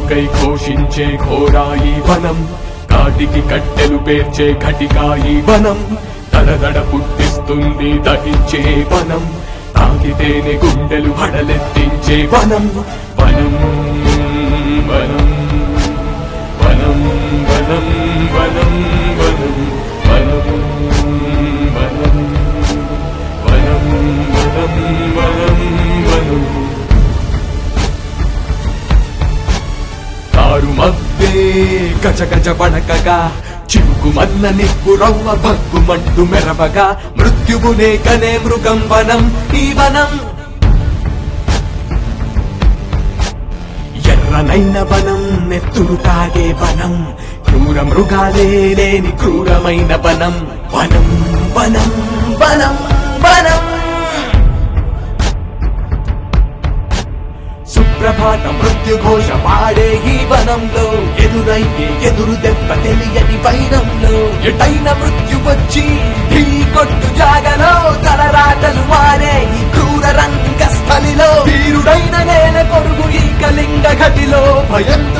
కొడుకై ఘోషించే ఘోరాయి వనం కాటికి కట్టెలు పేర్చే ఘటికాయి వనం దడదడ పుట్టిస్తుంది దహించే వనం తాకితేనే గుండెలు హడలెత్తించే వనం వనం వనం వనం వనం వనం వనం వనం వనం వనం వనం వనం వనం కారు మబ్బే గజ గజ వణకగా చిరుకు మన్న నిప్పు రవ్వ భగ్గుమంటూ మెరవగా మృత్యువునే కనే మృగం వనం ఈ వనం ఎర్రనైన వనం నెత్తురు తాగే వనం క్రూర మృగాలే లేని క్రూరమైన వనం వనం వనం వనం వనం సుప్రభాత మృత్యు ఘోష పాడే ఈ వనంలో ఎదురయ్యే ఎదురు దెబ్బ తెలియని వైరంలో ఎటైన మృత్యు వచ్చి ఢీ కొట్టు జాగలో తలరాటలు మారే ఈ క్రూర రంగస్థలిలో వీరుడైన నేల కొడుకు ఈ కళింగ ఘటిలో భయం